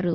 వింటారు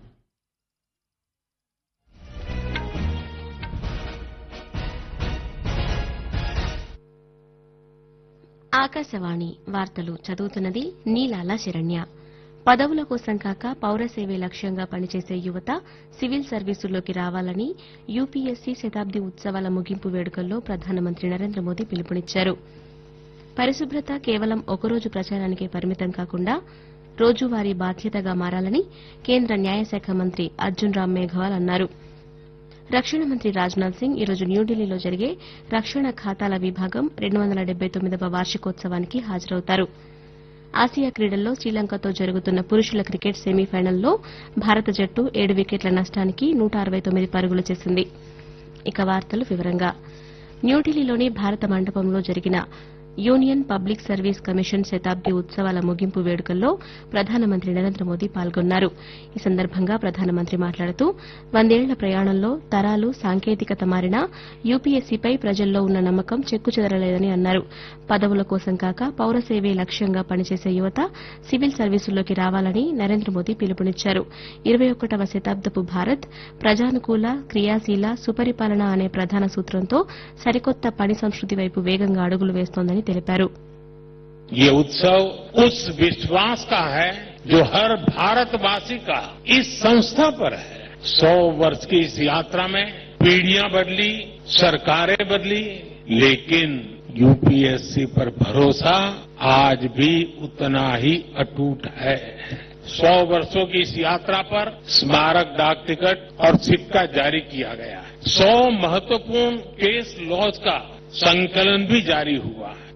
ఆకాశవాణి వార్తలు చదువుతున్నది నీలాల శరణ్య పదవుల కోసం కాక పౌర సేవే లక్ష్యంగా పనిచేసే యువత సివిల్ సర్వీసుల్లోకి రావాలని యూపీఎస్సీ శతాబ్ది ఉత్సవాల ముగింపు వేడుకల్లో ప్రధానమంత్రి నరేంద్ర మోదీ పిలుపునిచ్చారు పరిశుభ్రత కేవలం ఒకరోజు ప్రచారానికే పరిమితం కాకుండా రోజువారీ బాధ్యతగా మారాలని కేంద్ర న్యాయశాఖ మంత్రి అర్జున్ రామ్ మేఘవాల్ అన్నారు రక్షణ మంత్రి రాజ్నాథ్ సింగ్ ఈరోజు న్యూఢిల్లీలో జరిగే రక్షణ ఖాతాల విభాగం రెండు వందల డెబ్బై తొమ్మిదవ వార్షికోత్సవానికి హాజరవుతారు ఆసియా క్రీడల్లో శ్రీలంకతో జరుగుతున్న పురుషుల క్రికెట్ సెమీఫైనల్లో భారత జట్టు ఏడు వికెట్ల నష్టానికి నూట అరవై తొమ్మిది పరుగులు చేసింది ఇక వార్తలు వివరంగా న్యూఢిల్లీలోని భారత మండపంలో జరిగిన యూనియన్ పబ్లిక్ సర్వీస్ కమిషన్ శతాబ్ది ఉత్సవాల ముగింపు వేడుకల్లో ప్రధానమంత్రి నరేంద్ర మోదీ పాల్గొన్నారు ఈ సందర్భంగా ప్రధానమంత్రి మాట్లాడుతూ వందేళ్ల ప్రయాణంలో తరాలు సాంకేతికత మారినా యూపీఎస్సీపై ప్రజల్లో ఉన్న నమ్మకం చెక్కుచెదరలేదని అన్నారు పదవుల కోసం కాక పౌర సేవే లక్ష్యంగా పనిచేసే యువత సివిల్ సర్వీసుల్లోకి రావాలని నరేంద్ర మోదీ పిలుపునిచ్చారు ఇరవై ఒకటవ శతాబ్దపు భారత్ ప్రజానుకూల క్రియాశీల సుపరిపాలన అనే ప్రధాన సూత్రంతో సరికొత్త పని సంస్కృతి వైపు వేగంగా అడుగులు వేస్తోందని తెలిపారు ये उत्सव उस विश्वास का है जो हर भारतवासी का इस संस्था पर है सौ वर्ष की इस यात्रा में पीढ़ियां बदली सरकारें बदली लेकिन यूपीएससी पर भरोसा आज भी उतना ही अटूट है सौ वर्षों की इस यात्रा पर स्मारक डाक टिकट और सिक्का जारी किया गया है सौ महत्वपूर्ण केस लॉज का संकलन भी जारी हुआ है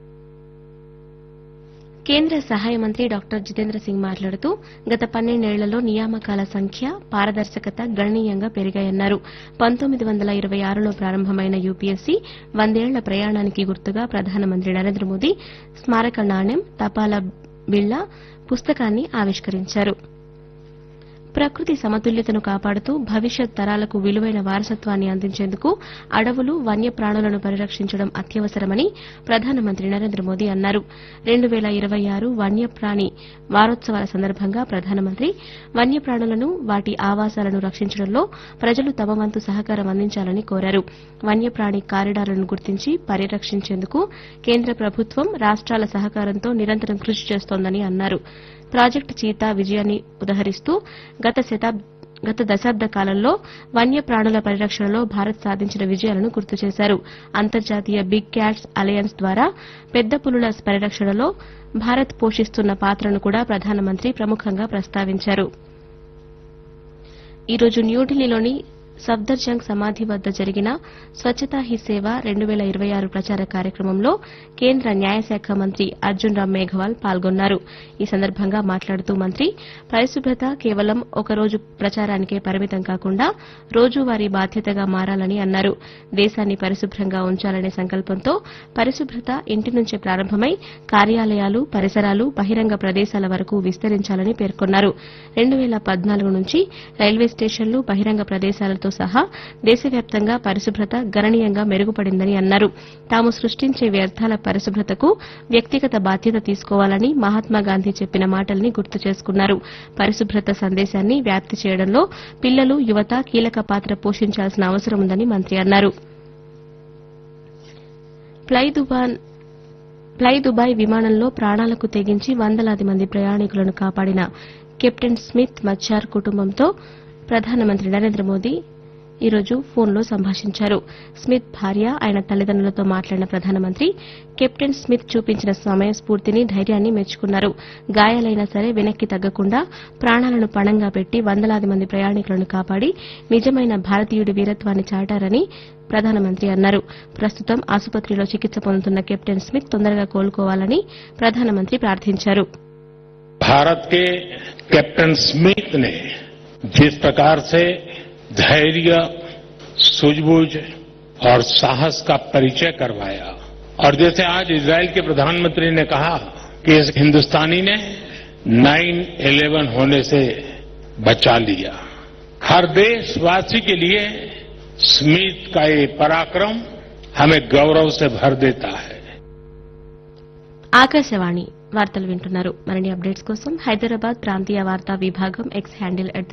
కేంద్ర సహాయ మంత్రి డాక్టర్ జితేంద్ర సింగ్ మాట్లాడుతూ గత పన్నెండేళ్లలో నియామకాల సంఖ్య పారదర్శకత గణనీయంగా పెరిగాయన్నారు పంతొమ్మిది వందల ఇరవై ఆరులో ప్రారంభమైన యూపీఎస్సీ వందేళ్ల ప్రయాణానికి గుర్తుగా ప్రధానమంత్రి నరేంద్ర మోదీ స్మారక నాణ్యం తపాలా బిళ్ల పుస్తకాన్ని ఆవిష్కరించారు ప్రకృతి సమతుల్యతను కాపాడుతూ భవిష్యత్ తరాలకు విలువైన వారసత్వాన్ని అందించేందుకు అడవులు వన్యప్రాణులను పరిరక్షించడం అత్యవసరమని ప్రధానమంత్రి నరేంద్ర మోదీ అన్నారు రెండు వేల ఇరవై ఆరు వన్యప్రాణి వారోత్సవాల సందర్భంగా ప్రధానమంత్రి వన్యప్రాణులను వాటి ఆవాసాలను రక్షించడంలో ప్రజలు తమ వంతు సహకారం అందించాలని కోరారు వన్యప్రాణి కారిడార్లను గుర్తించి పరిరక్షించేందుకు కేంద్ర ప్రభుత్వం రాష్ట్రాల సహకారంతో నిరంతరం కృషి చేస్తోందని అన్నారు ప్రాజెక్టు చీతా విజయాన్ని ఉదహరిస్తూ గత శతాబ్ గత దశాబ్ద కాలంలో వన్యప్రాణుల పరిరక్షణలో భారత్ సాధించిన విజయాలను గుర్తు చేశారు అంతర్జాతీయ బిగ్ క్యాట్స్ అలయన్స్ ద్వారా పెద్ద పులుల పరిరక్షణలో భారత్ పోషిస్తున్న పాత్రను కూడా ప్రధానమంత్రి ప్రముఖంగా ప్రస్తావించారు ఈ రోజు న్యూఢిల్లీలోని సఫ్దర్జంగ్ సమాధి వద్ద జరిగిన స్వచ్ఛతా హీ సేవ రెండు వేల ఇరవై ఆరు ప్రచార కార్యక్రమంలో కేంద్ర న్యాయశాఖ మంత్రి అర్జున్ రామ్ మేఘవాల్ పాల్గొన్నారు ఈ సందర్భంగా మాట్లాడుతూ మంత్రి పరిశుభ్రత కేవలం ఒక రోజు ప్రచారానికే పరిమితం కాకుండా రోజువారీ బాధ్యతగా మారాలని అన్నారు దేశాన్ని పరిశుభ్రంగా ఉంచాలనే సంకల్పంతో పరిశుభ్రత ఇంటి నుంచే ప్రారంభమై కార్యాలయాలు పరిసరాలు బహిరంగ ప్రదేశాల వరకు విస్తరించాలని పేర్కొన్నారు రెండు వేల పద్నాలుగు నుంచి రైల్వే స్టేషన్లు బహిరంగ ప్రదేశాలతో సహా దేశవ్యాప్తంగా పరిశుభ్రత గణనీయంగా మెరుగుపడిందని అన్నారు తాము సృష్టించే వ్యర్థాల పరిశుభ్రతకు వ్యక్తిగత బాధ్యత తీసుకోవాలని మహాత్మాగాంధీ చెప్పిన మాటల్ని గుర్తు చేసుకున్నారు పరిశుభ్రత సందేశాన్ని వ్యాప్తి చేయడంలో పిల్లలు యువత కీలక పాత్ర పోషించాల్సిన అవసరం ఉందని మంత్రి అన్నారు ఫ్లై దుబాన్ ఫ్లై దుబాయ్ విమానంలో ప్రాణాలకు తెగించి వందలాది మంది ప్రయాణికులను కాపాడిన కెప్టెన్ స్మిత్ మచ్చార్ కుటుంబంతో ప్రధానమంత్రి నరేంద్ర మోదీ ఈ రోజు ఫోన్లో సంభాషించారు స్మిత్ భార్య ఆయన తల్లిదండ్రులతో మాట్లాడిన ప్రధానమంత్రి కెప్టెన్ స్మిత్ చూపించిన సమయస్ఫూర్తిని ధైర్యాన్ని మెచ్చుకున్నారు గాయాలైనా సరే వెనక్కి తగ్గకుండా ప్రాణాలను పణంగా పెట్టి వందలాది మంది ప్రయాణికులను కాపాడి నిజమైన భారతీయుడి వీరత్వాన్ని చాటారని ప్రధానమంత్రి అన్నారు ప్రస్తుతం ఆసుపత్రిలో చికిత్స పొందుతున్న కెప్టెన్ స్మిత్ తొందరగా కోలుకోవాలని ప్రధానమంత్రి ప్రార్థించారు भारत के कैप्टन स्मिथ ने जिस प्रकार से धैर्य सूझबूझ और साहस का परिचय करवाया और जैसे आज इसराइल के प्रधानमंत्री ने कहा कि इस हिंदुस्तानी ने 9/11 होने से बचा लिया हर देशवासी के लिए स्मिथ का ये पराक्रम हमें गौरव से भर देता है ఆకాశవాణి వార్తలు వింటున్నారు మరిన్ని అప్డేట్స్ కోసం హైదరాబాద్ ప్రాంతీయ వార్తా విభాగం ఎక్స్ హ్యాండిల్ ఎట్